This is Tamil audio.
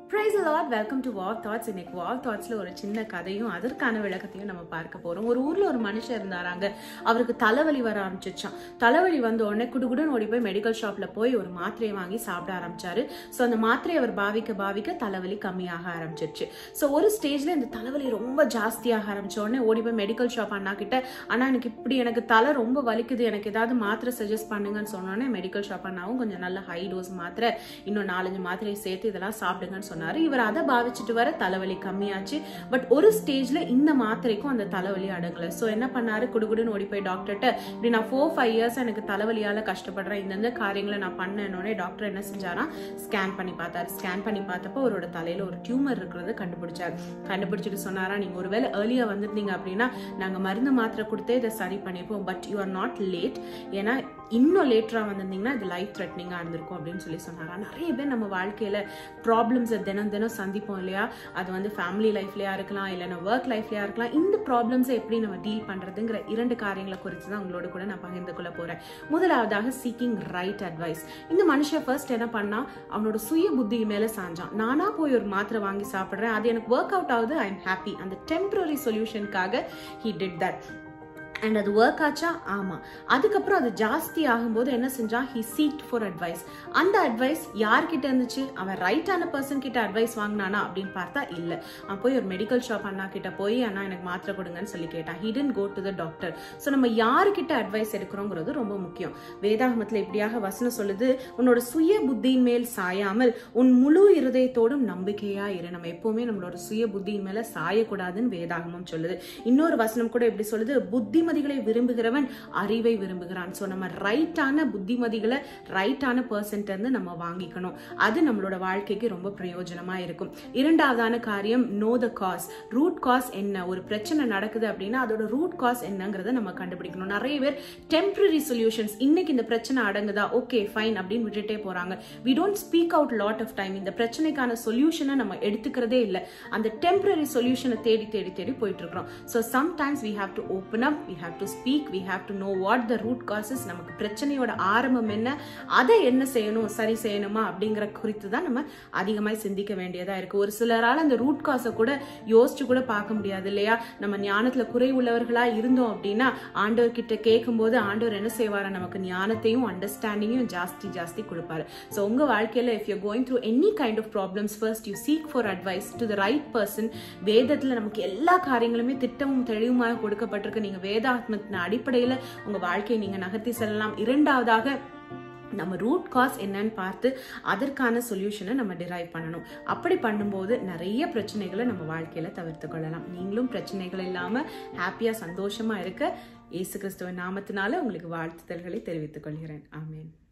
price lot welcome to our thoughts இன்னைக்கு வார் தாட்ஸ்ல ஒரு சின்ன கதையும் அதற்கான விளக்கத்தையும் நம்ம பார்க்க போறோம் ஒரு ஊர்ல ஒரு மனுஷன் இருந்தாராங்க அவருக்கு தலைவலி வர ஆரம்பிச்சிச்சான் தலைவலி வந்த உடனே குடுகுடுன்னு ஓடி போய் மெடிக்கல் ஷாப்ல போய் ஒரு மாத்திரையை வாங்கி சாப்பிட ஆரம்பிச்சாரு ஸோ அந்த மாத்திரையை அவர் பாவிக்க பாவிக்க தலைவலி கம்மியாக ஆரம்பிச்சிருச்சு ஸோ ஒரு ஸ்டேஜ்ல இந்த தலைவலி ரொம்ப ஜாஸ்தியாக ஆரம்பிச்ச உடனே ஓடி போய் மெடிக்கல் ஷாப் அண்ணா கிட்ட அண்ணா எனக்கு இப்படி எனக்கு தலை ரொம்ப வலிக்குது எனக்கு ஏதாவது மாத்திரை சஜஸ்ட் பண்ணுங்கன்னு சொன்னோடனே மெடிக்கல் ஷாப் அண்ணாவும் கொஞ்சம் நல்ல ஹை டோஸ் மாத்திரை இன்னும் நாலஞ்சு மாத்திரையை சேர்த்து இதெல்லாம் சாப்பிடுங்கன்னு சொன்னாரு இவர் அதை பாவிச்சுட்டு வர தலைவலி கம்மியாச்சு பட் ஒரு ஸ்டேஜ்ல இந்த மாத்திரைக்கும் அந்த தலைவலி அடங்கல ஸோ என்ன பண்ணாரு குடுகுடுன்னு ஓடி போய் டாக்டர்கிட்ட இப்படி நான் ஃபோர் ஃபைவ் இயர்ஸ் எனக்கு தலைவலியால கஷ்டப்படுறேன் இந்தந்த காரியங்களை நான் பண்ணேன்னொடனே டாக்டர் என்ன செஞ்சாராம் ஸ்கேன் பண்ணி பார்த்தாரு ஸ்கேன் பண்ணி பார்த்தப்போ அவரோட தலையில ஒரு டியூமர் இருக்கிறது கண்டுபிடிச்சாரு கண்டுபிடிச்சிட்டு சொன்னாரா நீங்க ஒருவேளை ஏர்லியா வந்திருந்தீங்க அப்படின்னா நாங்க மருந்து மாத்திரை கொடுத்தே இதை சரி பண்ணிருப்போம் but you are not late ஏன்னா இன்னும் லேட்டரா வந்திருந்தீங்கன்னா இது லைஃப் த்ரெட்னிங்கா இருந்திருக்கும் அப்படின்னு சொல்லி சொன்னாரா நிறைய பேர் நம்ம வாழ்க்கையில ப்ராப்ளம்ஸை தினம் தினம் சந்திப்போம் இல்லையா அது வந்து ஃபேமிலி லைஃப்லயா இருக்கலாம் இல்லைன்னா ஒர்க் லைஃப்லயா இருக்கலாம் இந்த ப்ராப்ளம்ஸை எப்படி நம்ம டீல் பண்றதுங்கிற இரண்டு காரியங்களை குறித்து தான் உங்களோட கூட நான் பகிர்ந்து கொள்ள போறேன் முதலாவதாக சீக்கிங் ரைட் அட்வைஸ் இந்த மனுஷன் ஃபர்ஸ்ட் என்ன பண்ணா அவனோட சுய புத்தி மேல சாஞ்சான் நானா போய் ஒரு மாத்திரை வாங்கி சாப்பிடுறேன் அது எனக்கு ஒர்க் அவுட் ஆகுது ஐ எம் ஹாப்பி அந்த டெம்பரரி சொல்யூஷனுக்காக ஹி டிட் தட் அண்ட் அது ஒர்க் ஆச்சா ஆமாம் அதுக்கப்புறம் அது ஜாஸ்தி ஆகும்போது என்ன செஞ்சான் ஹி சீட் ஃபார் அட்வைஸ் அந்த அட்வைஸ் யார்கிட்ட இருந்துச்சு அவன் ரைட்டான பர்சன் கிட்ட அட்வைஸ் வாங்கினானா அப்படின்னு பார்த்தா இல்லை அவன் போய் ஒரு மெடிக்கல் ஷாப் அண்ணா கிட்ட போய் அண்ணா எனக்கு மாத்திரை கொடுங்கன்னு சொல்லி கேட்டான் he didn't go to the doctor so நம்ம யாருக்கிட்ட அட்வைஸ் எடுக்கிறோங்கிறது ரொம்ப முக்கியம் வேதாகமத்தில் இப்படியாக வசனம் சொல்லுது உன்னோட சுய புத்தியின் மேல் சாயாமல் உன் முழு இருதயத்தோடும் நம்பிக்கையா இரு நம்ம எப்பவுமே நம்மளோட சுய புத்தியின் மேல சாயக்கூடாதுன்னு வேதாகமம் சொல்லுது இன்னொரு வசனம் கூட எப்படி சொல்லுது புத்தி புத்திமதிகளை விரும்புகிறவன் அறிவை விரும்புகிறான் ஸோ நம்ம ரைட்டான புத்திமதிகளை ரைட்டான பர்சன்ட் இருந்து நம்ம வாங்கிக்கணும் அது நம்மளோட வாழ்க்கைக்கு ரொம்ப பிரயோஜனமா இருக்கும் இரண்டாவதான காரியம் know the cause root cause என்ன ஒரு பிரச்சனை நடக்குது அப்படின்னா அதோட ரூட் காஸ் என்னங்கிறத நம்ம கண்டுபிடிக்கணும் நிறைய பேர் டெம்பரரி சொல்யூஷன்ஸ் இன்னைக்கு இந்த பிரச்சனை அடங்குதா ஓகே ஃபைன் அப்படின்னு விட்டுட்டே போறாங்க we don't speak out lot of time இந்த பிரச்சனைக்கான சொல்யூஷனை நம்ம எடுத்துக்கிறதே இல்லை அந்த டெம்பரரி சொல்யூஷனை தேடி தேடி தேடி போயிட்டு இருக்கிறோம் so sometimes we have to open up we have to speak we have to know what the root causes நமக்கு பிரச்சனையோட ஆரம்பம் என்ன அதை என்ன செய்யணும் சரி செய்யணுமா அப்படிங்கிற குறித்து தான் நம்ம அதிகமாக சிந்திக்க வேண்டியதா இருக்கு ஒரு சிலரால் அந்த ரூட் காசை கூட யோசிச்சு கூட பார்க்க முடியாது இல்லையா நம்ம ஞானத்துல குறை உள்ளவர்களா இருந்தோம் அப்படின்னா ஆண்டவர் கிட்ட கேட்கும் போது ஆண்டவர் என்ன செய்வாரு நமக்கு ஞானத்தையும் அண்டர்ஸ்டாண்டிங்கையும் ஜாஸ்தி ஜாஸ்தி கொடுப்பாரு ஸோ உங்க வாழ்க்கையில if you going through any kind of problems first you seek for advice to the right person வேதத்துல நமக்கு எல்லா காரியங்களுமே திட்டமும் தெளிவுமாக கொடுக்கப்பட்டிருக்கு நீங்க வேதாத்மத்தின் அடிப்படையில உங்க வாழ்க்கையை நீங்க நகர்த்தி செல்லலாம் இரண்டாவதாக நம்ம ரூட் காஸ் என்னன்னு பார்த்து அதற்கான சொல்யூஷனை நம்ம டிரைவ் பண்ணணும் அப்படி பண்ணும்போது நிறைய பிரச்சனைகளை நம்ம வாழ்க்கையில தவிர்த்து கொள்ளலாம் நீங்களும் பிரச்சனைகள் இல்லாம ஹாப்பியா சந்தோஷமா இருக்க இயேசு கிறிஸ்துவ நாமத்தினால உங்களுக்கு வாழ்த்துதல்களை தெரிவித்துக் கொள்கிறேன் ஆமேன்